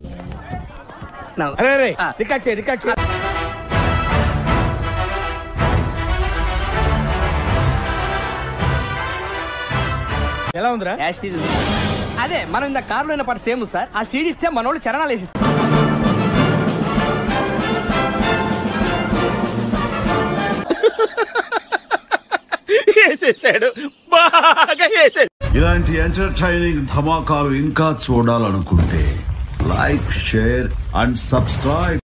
అరే అరే రికార్డ్ చేయి రికార్డ్ చేయి ఎలా ఉందిరా అదే మనం ఇంత కారులో అయిన పాటు సేమ్ సార్ ఆ సీడ్ ఇస్తే మన వాళ్ళు చరణాలు వేసిస్తారు వేసేసాడు బాగా వేసేసాడు ఇలాంటి ఎంటర్టైనింగ్ ధమాకాలు ఇంకా చూడాలనుకుంటే లైక్ షేర్ అండ్ సబ్స్క్రైబ్